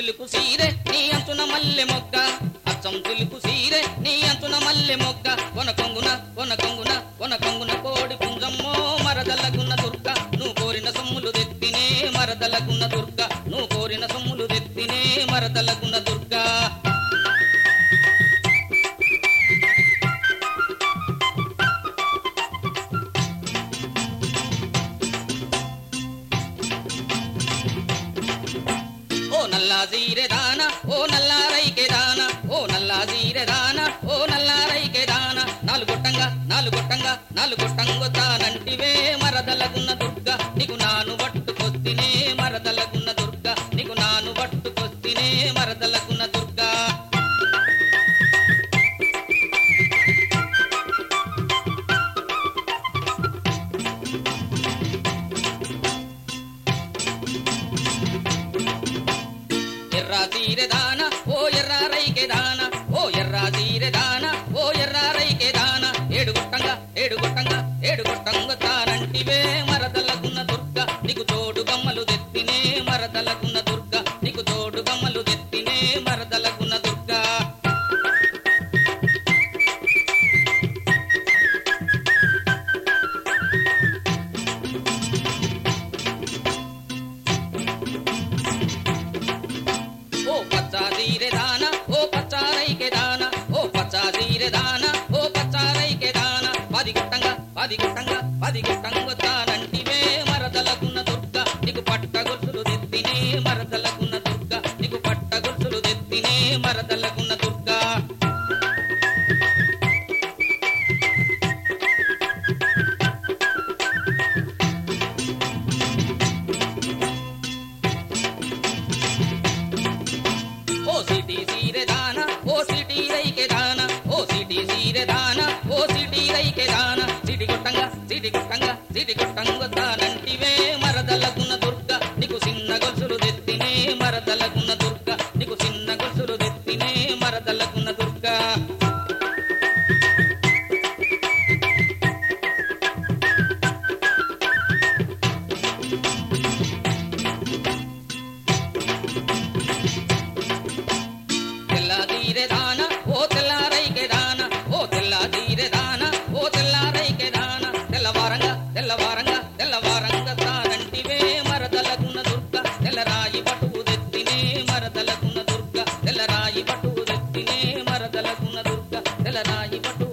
silk సీరే నీ అంచున మల్లె మొగ్గ అచ్చం సిలుకు సీరే నీ అంచున మల్లె మొగ్గ కొన కొంగున కొన కొంగున కొన కొంగున కోడి పుంజమ్మో మరదలగున్న దుర్గ నువ్వు కోరిన సొమ్ములు తెత్తినే మరదలగున్న దుర్గ నువ్వు కోరిన సొమ్ములు తెత్తినే మరదలగున్న దుర్గా ఓ నల్లా జీరె దాన ఓ నల్లా రైకె దాన ఓ నల్లా జీరె దాన ఓ నల్లా రైకె దాన నాలుగొట్టంగా నాలుగొట్టంగా నాలుగొట్టంగొత్తానంటివే మరదలగున్న దుర్గ నీకు నాను పట్టుకొత్తినే మరదలగున్న దుర్గ నీకు నాను పట్టుకొత్తినే మరదలగున్న దుర్గా ఎర్ర తీరె దాన ఓ ఎర్ర రైకె దాన ఓ ఎర్ర తీరె దాన ఓ ఎర్ర రైకె దాన ఏడు గొట్టంగా ఏడు గొట్టంగా ఏడు గొట్టంగా తానంటివే మరదలగున్న దుర్గ నీకు తోడు గమ్మలు తెత్తినే మరదలగున్న దుర్గ నీకు తోడు గమ్మలు తెత్తినే మరదలగున్న దుర్గా ఓ పచ్చాదీరె దాన ఓ పచ్చారైకె దాన ఓ పచ్చాదీరె దాన ఓ పచ్చారైకె దాన పది గుట్టంగా పది గుట్టంగా పది గుట్టంగా తానంటివే మరదలకున్న దుర్గ నీకు పట్ట గొలుసులు తెత్తినే మరదలకున్న దుర్గ నీకు పట్ట గొలుసులు తెత్తినే మరదలకున్న దుర్గా ఓ సిటీ సీరె దాన ఓ సిటీ రైకె దాన ఓ సిటీ సీరె దాన ఓ సిటీ రైకె దాన సిటి కొట్టంగా సిటి కొట్టంగా సిటి కొట్టంగా తానంటివే మరదలకున్న దుర్గ నీకు చిన్న గొలుసులు తెత్తినే మరదలకున్న దుర్గ నీకు చిన్న గొలుసులు తెత్తినే మరదలకున్న దుర్గా తెల్లదీరె దాన ఓ తెల్లారైకె దాన ఓ తెల్లదీరె దాన ఓ తెల్లారైకె దాన తెల్లవారంగా తెల్లవారంగా తెల్లవారంగా తానంటివే మరదలకున్న దుర్గ తెల్లరాయి పట్టుకు తెత్తినే మరదలకున్న దుర్గ తెల్లరాయి పట్టుకు తెత్తినే మరదలకున్న దుర్గ తెల్లరాయి పట్టుకు